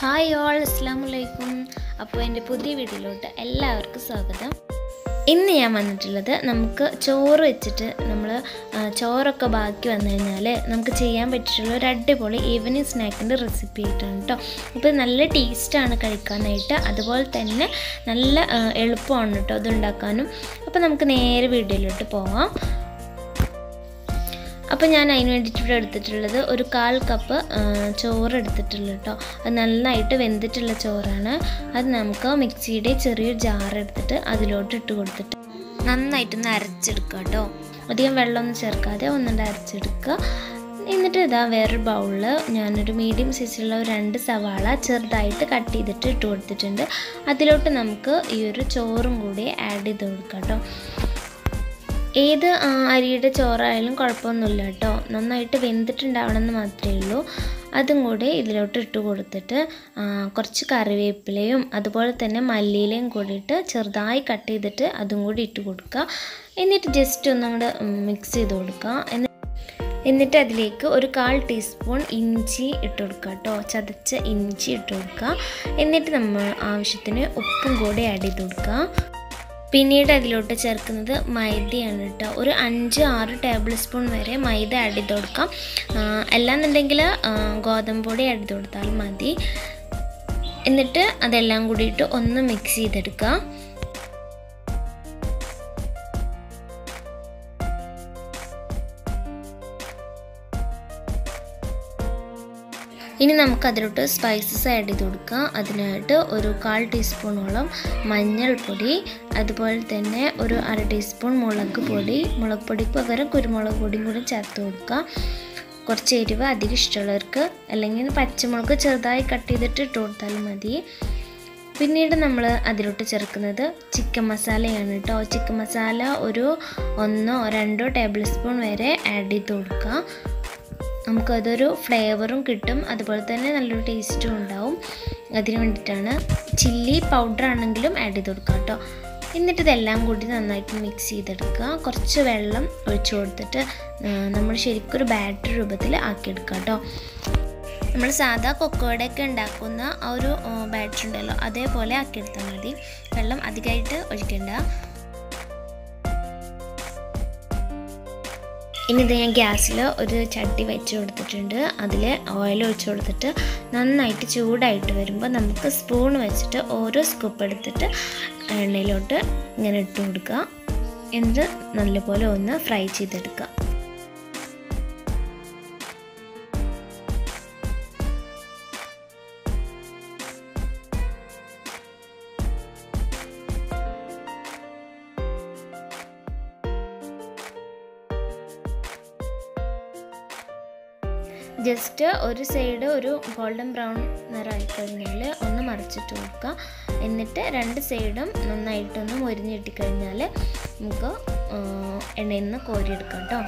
hi all അസ്സാം വലൈക്കും അപ്പോൾ എൻ്റെ പുതിയ വീഡിയോയിലോട്ട് എല്ലാവർക്കും സ്വാഗതം ഇന്ന് ഞാൻ വന്നിട്ടുള്ളത് നമുക്ക് ചോറ് വെച്ചിട്ട് നമ്മൾ ചോറൊക്കെ ബാക്കി വന്നു കഴിഞ്ഞാൽ നമുക്ക് ചെയ്യാൻ പറ്റിയിട്ടുള്ള ഒരു അടിപൊളി ഈവനിങ് സ്നാക്കിൻ്റെ റെസിപ്പി ആയിട്ടാണ് കേട്ടോ അപ്പോൾ നല്ല ടേസ്റ്റാണ് കഴിക്കാനായിട്ട് അതുപോലെ തന്നെ നല്ല ആ, എളുപ്പമാണ് കേട്ടോ ഇത് ഉണ്ടാക്കാനും അപ്പോൾ നമുക്ക് നേരെ വീഡിയോയിലോട്ട് പോവാം അപ്പോൾ ഞാൻ അതിന് വേണ്ടിയിട്ട് ഇവിടെ എടുത്തിട്ടുള്ളത് ഒരു കാൽ കപ്പ് ആ, ചോറ് എടുത്തിട്ടുള്ളൂ കേട്ടോ അത് നന്നായിട്ട് വെന്തിട്ടുള്ള ചോറാണ് അത് നമുക്ക് മിക്സിയുടെ ചെറിയൊരു ജാർ എടുത്തിട്ട് അതിലോട്ട് ഇട്ട് കൊടുത്തിട്ട് നന്നായിട്ടൊന്ന് അരച്ചെടുക്കുക കേട്ടോ അധികം വെള്ളമൊന്നും ചേർക്കാതെ ഒന്നുകൊണ്ട് അരച്ചെടുക്കുക എന്നിട്ട് ഇതാ വേറൊരു ബൗളിൽ ഞാനൊരു മീഡിയം സൈസിലുള്ള ഒരു രണ്ട് സവാള ചെറുതായിട്ട് കട്ട് ചെയ്തിട്ട് ഇട്ട് കൊടുത്തിട്ടുണ്ട് അതിലോട്ട് നമുക്ക് ഈ ഒരു ചോറും കൂടി ആഡ് ചെയ്ത് കൊടുക്കാം കേട്ടോ ഏത് ആ, അരിയുടെ ചോറായാലും കുഴപ്പമൊന്നുമില്ല കേട്ടോ നന്നായിട്ട് വെന്തിട്ടുണ്ടാവണമെന്ന് മാത്രമേ ഉള്ളൂ അതും കൂടി ഇതിലോട്ട് ഇട്ട് കൊടുത്തിട്ട് ആ, കുറച്ച് കറിവേപ്പിലയും അതുപോലെ തന്നെ മല്ലിയിലയും കൂടിയിട്ട് ചെറുതായി കട്ട് ചെയ്തിട്ട് അതും കൂടി ഇട്ട് കൊടുക്കുക എന്നിട്ട് ജസ്റ്റ് ഒന്ന് അങ്ങോട്ട് മിക്സ് ചെയ്ത് കൊടുക്കുക എന്നി- എന്നിട്ട് അതിലേക്ക് ഒരു കാൽ ടീസ്പൂൺ ഇഞ്ചി ഇട്ട് കൊടുക്കുക കേട്ടോ ചതച്ച ഇഞ്ചി ഇട്ട് കൊടുക്കുക എന്നിട്ട് നമ്മൾ ആവശ്യത്തിന് ഉപ്പും കൂടി ആഡ് ചെയ്ത് കൊടുക്കുക പിന്നീട് അതിലോട്ട് ചേർക്കുന്നത് മൈദയാണ് കേട്ടോ ഒരു അഞ്ച് ആറ് ടേബിൾ സ്പൂൺ വരെ മൈദ ആഡ് ചെയ്ത് കൊടുക്കാം ആ, അല്ലാന്നുണ്ടെങ്കിൽ ആ, ഗോതമ്പ് പൊടി ആഡ് ചെയ്ത് കൊടുത്താൽ മതി എന്നിട്ട് അതെല്ലാം കൂടിയിട്ട് ഒന്ന് മിക്സ് ചെയ്തെടുക്കുക ഇനി നമുക്ക് അതിലോട്ട് സ്പൈസസ് ആഡ് ചെയ്ത് കൊടുക്കാം അതിനായിട്ട് ഒരു കാൽ ടീസ്പൂണോളം മഞ്ഞൾപ്പൊടി അതുപോലെ തന്നെ ഒരു അര ടീസ്പൂൺ മുളക് പൊടി മുളക് പൊടിക്ക് പകരം കുരുമുളക് പൊടിയും കൂടി ചേർത്ത് കൊടുക്കുക കുറച്ച് എരിവ് അധികം ഇഷ്ടമുള്ളവർക്ക് അല്ലെങ്കിൽ പച്ചമുളക് ചെറുതായി കട്ട് ചെയ്തിട്ട് ഇട്ട് കൊടുത്താലും മതി പിന്നീട് നമ്മൾ അതിലോട്ട് ചേർക്കുന്നത് ചിക്കൻ മസാലയാണ് കേട്ടോ ചിക്കൻ മസാല ഒരു ഒന്നോ രണ്ടോ ടേബിൾ സ്പൂൺ വരെ ആഡ് ചെയ്ത് കൊടുക്കുക നമുക്കതൊരു ഫ്ലേവറും കിട്ടും അതുപോലെ തന്നെ നല്ലൊരു ടേസ്റ്റും ഉണ്ടാവും അതിന് വേണ്ടിയിട്ടാണ് ചില്ലി പൗഡർ ആണെങ്കിലും ആഡ് ചെയ്ത് കൊടുക്കുക കേട്ടോ എന്നിട്ട് ഇതെല്ലാം കൂടി നന്നായിട്ട് മിക്സ് ചെയ്തെടുക്കുക കുറച്ച് വെള്ളം ഒഴിച്ചു കൊടുത്തിട്ട് നമ്മൾ ശരിക്കും ഒരു ബാറ്റർ രൂപത്തിൽ ആക്കിയെടുക്കുക കേട്ടോ നമ്മൾ സാധാ കൊക്കോടൊക്കെ ഉണ്ടാക്കുന്ന ആ ഒരു ബാറ്റർ ഉണ്ടല്ലോ അതേപോലെ ആക്കിയെടുത്താൽ മതി വെള്ളം അധികമായിട്ട് ഒഴിക്കണ്ട ഇനി ഇത് ഞാൻ ഗ്യാസിൽ ഒരു ചട്ടി വെച്ച് കൊടുത്തിട്ടുണ്ട് അതിൽ ഓയിൽ ഒഴിച്ച് കൊടുത്തിട്ട് നന്നായിട്ട് ചൂടായിട്ട് വരുമ്പോൾ നമുക്ക് സ്പൂൺ വെച്ചിട്ട് ഓരോ സ്കൂപ്പ് എടുത്തിട്ട് എണ്ണയിലോട്ട് ഇങ്ങനെ ഇട്ട് കൊടുക്കുക എന്നിട്ട് നല്ലപോലെ ഒന്ന് ഫ്രൈ ചെയ്തെടുക്കുക ജസ്റ്റ് ഒരു സൈഡ് ഒരു ഗോൾഡൻ ബ്രൗൺ നിറമായി കഴിഞ്ഞാൽ ഒന്ന് മറിച്ചിട്ട് കൊടുക്കുക എന്നിട്ട് രണ്ട് സൈഡും നന്നായിട്ടൊന്ന് മൊരിഞ്ഞ് കിട്ടിക്കഴിഞ്ഞാൽ നമുക്ക് ആ, എണ്ണയിൽ നിന്ന് കോരിയെടുക്കാം കേട്ടോ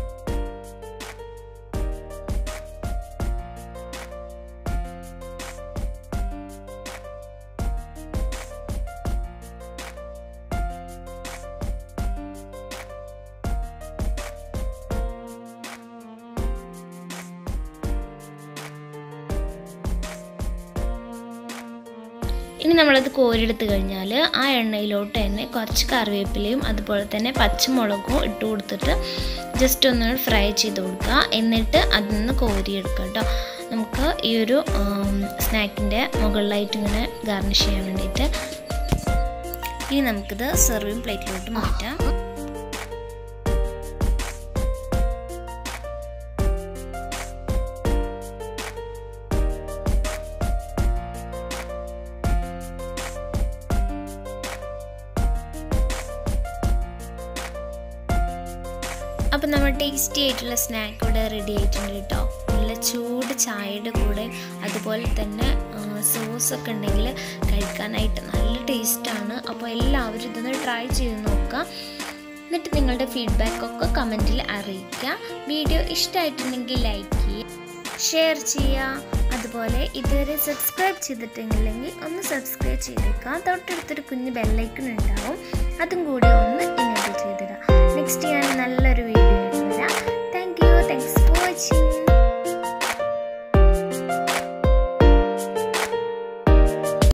ഇനി നമ്മളത് കോരിയെടുത്ത് കഴിഞ്ഞാൽ ആ എണ്ണയിലോട്ട് തന്നെ കുറച്ച് കറിവേപ്പിലയും അതുപോലെ തന്നെ പച്ചമുളകും ഇട്ട് കൊടുത്തിട്ട് ജസ്റ്റ് ഒന്ന് ഫ്രൈ ചെയ്ത് കൊടുക്കുക എന്നിട്ട് അതിൽ നിന്ന് കോരിയെടുക്കുക കേട്ടോ നമുക്ക് ഈ ഒരു സ്നാക്കിൻ്റെ മുകളിലായിട്ട് ഇങ്ങനെ ഗാർണിഷ് ചെയ്യാൻ വേണ്ടിയിട്ട് ഇനി നമുക്കിത് സെർവിങ് പ്ലേറ്റിലോട്ട് മാറ്റാം അപ്പം നമ്മൾ ടേസ്റ്റി ആയിട്ടുള്ള സ്നാക്ക് ഇവിടെ റെഡി ആയിട്ടുണ്ട് കേട്ടോ നല്ല ചൂട് ചായയുടെ കൂടെ അതുപോലെ തന്നെ സോസ് ഒക്കെ ഉണ്ടെങ്കിൽ കഴിക്കാനായിട്ട് നല്ല ടേസ്റ്റാണ് അപ്പോൾ എല്ലാവരും ഇതൊന്ന് ട്രൈ ചെയ്ത് നോക്കുക എന്നിട്ട് നിങ്ങളുടെ ഫീഡ്ബാക്ക് ഒക്കെ കമൻറ്റിൽ അറിയിക്കുക വീഡിയോ ഇഷ്ടമായിട്ടുണ്ടെങ്കിൽ ലൈക്ക് ചെയ്യുക ഷെയർ ചെയ്യുക അതുപോലെ ഇതുവരെ സബ്സ്ക്രൈബ് ചെയ്തിട്ടില്ലെങ്കിൽ ഒന്ന് സബ്സ്ക്രൈബ് ചെയ്തേക്കാം തൊട്ടടുത്തൊരു കുഞ്ഞ് ബെല്ലൈക്കൺ ഉണ്ടാവും അതും കൂടി ഒന്ന് ഇനേബിൾ ചെയ്തിടാം നെക്സ്റ്റ് ഞാൻ നല്ലൊരു വീഡിയോ വരാം thank you thanks for watching